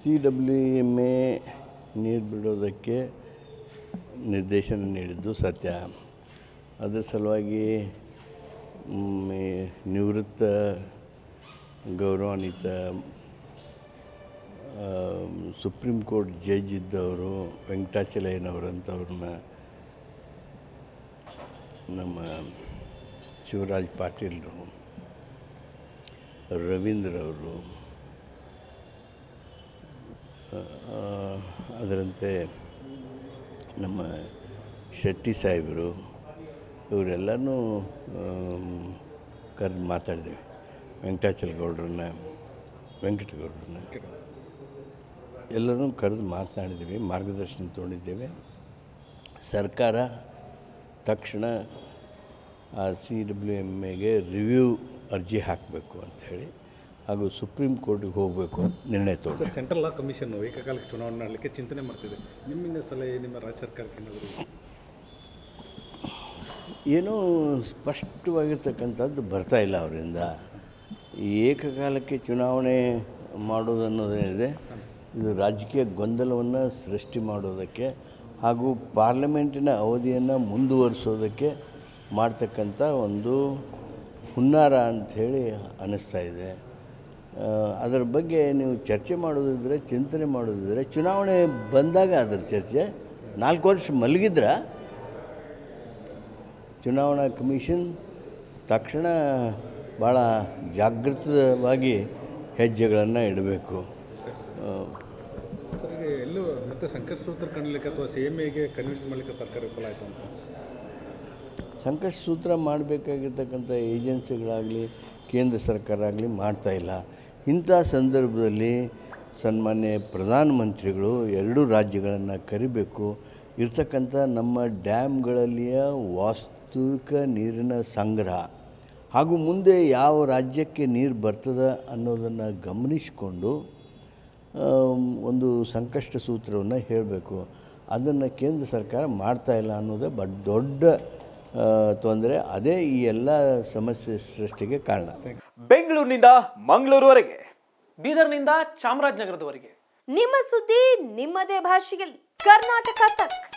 C W M A ನೀರು ಬಿಡೋದಕ್ಕೆ ನಿರ್ದೇಶನ ನೀಡಿದ್ದು ಸತ್ಯ ಅದರ ಸಲುವಾಗಿ ಮ್, ಈ ನಿವೃತ್ತ ಗೌರವಾನ್ವಿತ ಆ, ಸುಪ್ರೀಂ ಕೋರ್ಟ್ ಜಡ್ಜ್ ಇದ್ದವರು ವೆಂಕಟಾಚಲಯ್ಯನವರಂಥವ್ರನ್ನ ನಮ್ಮ ಶಿವರಾಜ್ ಪಾಟೀಲ್ರು ರವೀಂದ್ರ ಅವರು ಆ, ಅದರಂತೆ ನಮ್ಮ ಶೆಟ್ಟಿ ಸಾಹೇಬರು ಇವರೆಲ್ಲನೂ ಕರೆದು ಮಾತಾಡಿದ್ದೇವೆ ವೆಂಕಟಾಚಲ ಗೌಡ್ರನ್ನ ವೆಂಕಟಗೌಡ್ರನ್ನ ಎಲ್ಲರೂ ಕರೆದು ಮಾತನಾಡಿದ್ದೀವಿ ಮಾರ್ಗದರ್ಶನ ತೊಗೊಂಡಿದ್ದೇವೆ ಸರ್ಕಾರ ತಕ್ಷಣ ಆ ಸಿ ಡಬ್ಲ್ಯೂ ಎಮ್ ಎಗೆ ರಿವ್ಯೂ ಅರ್ಜಿ ಹಾಕಬೇಕು ಅಂಥೇಳಿ ಹಾಗೂ ಸುಪ್ರೀಂ ಕೋರ್ಟಿಗೆ ಹೋಗಬೇಕು ಅಂತ ನಿರ್ಣಯ ತೊಗೊಂಡು ಸರ್ ಸೆಂಟ್ರಲ್ ಲಾ ಕಮಿಷನ್ ಏಕಕಾಲಿಕ ಚುನಾವಣೆ ಮಾಡಲಿಕ್ಕೆ ಚಿಂತನೆ ಮಾಡ್ತಿದೆ ನಿಮ್ಮಿಂದ ಸಲಹೆ ನಿಮ್ಮ ರಾಜ್ಯ ಸರ್ಕಾರಕ್ಕೆ ಏನಾದರೂ ಏನೂ ಸ್ಪಷ್ಟವಾಗಿರ್ತಕ್ಕಂಥದ್ದು ಬರ್ತಾ ಇಲ್ಲ ಅವರಿಂದ ಈ ಏಕಕಾಲಕ್ಕೆ ಚುನಾವಣೆ ಮಾಡೋದನ್ನೋದೇನಿದೆ ಇದು ರಾಜಕೀಯ ಗೊಂದಲವನ್ನು ಸೃಷ್ಟಿ ಮಾಡೋದಕ್ಕೆ ಹಾಗೂ ಪಾರ್ಲಿಮೆಂಟಿನ ಅವಧಿಯನ್ನು ಮುಂದುವರಿಸೋದಕ್ಕೆ ಮಾಡ್ತಕ್ಕಂಥ ಒಂದು ಹುನ್ನಾರ ಅಂಥೇಳಿ ಅನ್ನಿಸ್ತಾ ಇದೆ ಆ, ಅದರ ಬಗ್ಗೆ ನೀವು ಚರ್ಚೆ ಮಾಡೋದಿದ್ರೆ ಚಿಂತನೆ ಮಾಡೋದಿದ್ರೆ ಚುನಾವಣೆ ಬಂದಾಗ ಅದರ ಚರ್ಚೆ ನಾಲ್ಕು ವರ್ಷ ಮಲಗಿದ್ರ ಚುನಾವಣಾ ಕಮಿಷನ್ ತಕ್ಷಣ ಭಾಳ ಜಾಗೃತವಾಗಿ ಹೆಜ್ಜೆಗಳನ್ನು ಇಡಬೇಕು ಸರ್ ಈಗ ಎಲ್ಲೂ ಮತ್ತೆ ಸಂಕಷ್ಟ ಸೂತ್ರ ಕಾಣಲಿಕ್ಕೆ ಅಥವಾ ಸಿ ಎಮ್ ಎಗೆ ಕನ್ವಿನ್ಸ್ ಮಾಡಲಿಕ್ಕೆ ಸರ್ಕಾರ ವಿಫಲ ಆಯಿತು ಅಂತ ಸಂಕಷ್ಟ ಸೂತ್ರ ಮಾಡಬೇಕಾಗಿರ್ತಕ್ಕಂಥ ಏಜೆನ್ಸಿಗಳಾಗಲಿ ಕೇಂದ್ರ ಸರ್ಕಾರ ಆಗಲಿ ಮಾಡ್ತಾ ಇಲ್ಲ ಇಂಥ ಸಂದರ್ಭದಲ್ಲಿ ಸನ್ಮಾನ್ಯ ಪ್ರಧಾನಮಂತ್ರಿಗಳು ಎರಡೂ ರಾಜ್ಯಗಳನ್ನು ಕರಿಬೇಕು ಇರ್ತಕ್ಕಂಥ ನಮ್ಮ ಡ್ಯಾಮ್ಗಳಲ್ಲಿಯ ವಾಸ್ತವಿಕ ನೀರಿನ ಸಂಗ್ರಹ ಹಾಗೂ ಮುಂದೆ ಯಾವ ರಾಜ್ಯಕ್ಕೆ ನೀರು ಬರ್ತದೆ ಅನ್ನೋದನ್ನು ಗಮನಿಸಿಕೊಂಡು ಆಮ್, ಒಂದು ಸಂಕಷ್ಟ ಸೂತ್ರವನ್ನು ಹೇಳಬೇಕು ಅದನ್ನು ಕೇಂದ್ರ ಸರ್ಕಾರ ಮಾಡ್ತಾ ಇಲ್ಲ ಅನ್ನೋದೇ ಬಟ್ ದೊಡ್ಡ ತೊಂದರೆ ಅದೇ ಈ ಎಲ್ಲ ಸಮಸ್ಯೆ ಸೃಷ್ಟಿಗೆ ಕಾರಣ ಬೆಂಗಳೂರಿನಿಂದ ಮಂಗಳೂರುವರೆಗೆ ಬೀದರ್ನಿಂದ ಚಾಮರಾಜನಗರದವರೆಗೆ ನಿಮ್ಮ ಸುದ್ದಿ ನಿಮ್ಮದೇ ಭಾಷೆಯಲ್ಲಿ ಕರ್ನಾಟಕ ತಕ್